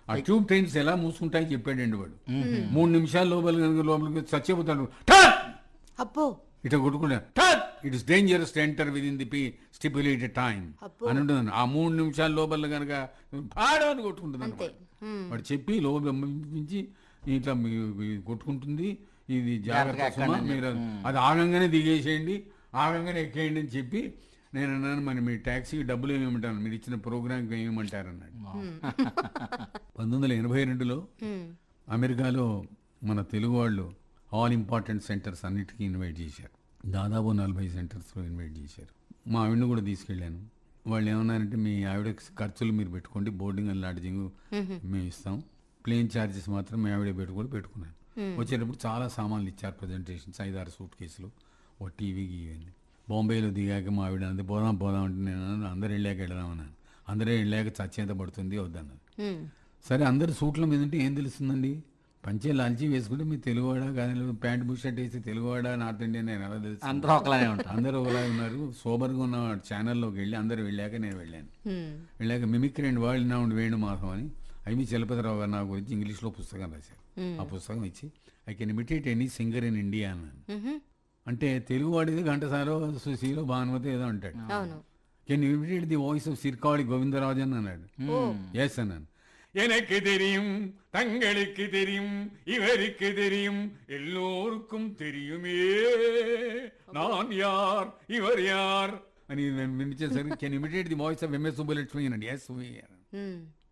ఆ tube trains ఎలా మూసుకుంటాయని చెప్పాడండి వాడు మూడు నిమిషాల లోపల కనుక లోపలికి చచ్చిపోతాడు "టట్!" అబ్బో ఇట్లా కొట్టుకుంటా టట్ it is dangerous to enter within the పి స్టిపులేటెడ్ టైం అబ్బో. అని ఉంటుంది ఆ మూడు నిమిషాల లోపల కనుక పాడు అని కొట్టుకుంటుంది అంతే ఉమ్. వాడు చెప్పి లోపల పంపించి ఇట్లా మీ- మీ కొట్టుకుంటుంది ఇది జాగ్రత్త జాగ్రత్తగా సుమా, ఎక్కండి మీరు అది ఆగంగానే దిగేసేయండి ఆగంగానే ఎక్కేయండి అని చెప్పి నేను అన్నాను మరి మీ ట్యాక్సీకి డబ్బులు ఏమేమంటాను మీరు ఇచ్చిన ప్రోగ్రామ్కి ఏమంటారు అన్నాడు పంతొమ్మిది వందల ఎనభై రెండులో ఉమ్. అమెరికాలో మన తెలుగు వాళ్ళు ఆల్ ఇంపార్టెంట్ సెంటర్స్ అన్నిటికీ ఇన్వైట్ చేశారు దాదాపు నలభై సెంటర్స్లో ఇన్వైట్ చేశారు మా ఆవిడని కూడా తీసుకెళ్ళాను వాళ్ళు ఏమన్నారంటే మీ ఆవిడ ఖర్చులు మీరు పెట్టుకోండి బోర్డింగ్ అండ్ లాడ్జింగ్ మేము ఇస్తాం ప్లేన్ ఛార్జెస్ మాత్రం మీ ఆవిడ పెట్టుకొని పెట్టుకున్నాను వచ్చేటప్పుడు చాలా సామాన్లు ఇచ్చారు ప్రజెంటేషన్స్ ఐదారు సూట్ కేసులు ఓ టీవీ ఇవన్నీ బాంబేలో దిగాక మా ఆవిడ అంతే పోదాం పోదాం అంటే నేను అన్నాను, అందరు వెళ్ళాక వెళదాం అన్నాను అందరూ వెళ్ళాక చచ్చేంత పడుతుంది వద్దన్నది ఉమ్. సరే అందరు సూట్ల మీద ఉంటే ఏం తెలుస్తుందండి పంచే లాల్చీ వేసుకుంటే మీ తెలుగువాడా కానీ ప్యాంట్ బుషర్ట్ వేసి తెలుగువాడా నార్త్ ఇండియన్ నేను ఎలా తెలుసు అందరూ ఒకలానే ఉంటారు అందరూ ఒకలా ఉన్నారు సోబర్గా ఉన్న ఛానల్లోకి వెళ్ళి అందరూ వెళ్ళాక నేను వెళ్ళాను ఉమ్. వెళ్ళాక మిమిక్రీ అండ్ వరల్డ్ నా ఉండి వేణు మాసం అని ఐమి చలపతిరావు గారు నా గురించి ఇంగ్లీష్లో పుస్తకం రాశారు ఆ పుస్తకం ఇచ్చి I can imitate any singer in India అన్నాను ఉహు. అంటే తెలుగువాడిది ఘంటసారో సుశీలో భానుమతి ఏదో అంటాడు అవును can imitate the voice of Sirkazhi Govindarajan అన్నాడు எஸ் அண்ணன் எனக்கு தெரியும் தங்களுக்கு தெரியும் இவருக்கு தெரியும் எல்லோருக்கும் தெரியுமே நான் யார் ఇవర్ యార్ అని నేను వినిపించేసరికి can imitate the voice of MS Subbulakshmi అన్నాడు ఎస్ ఉమ్.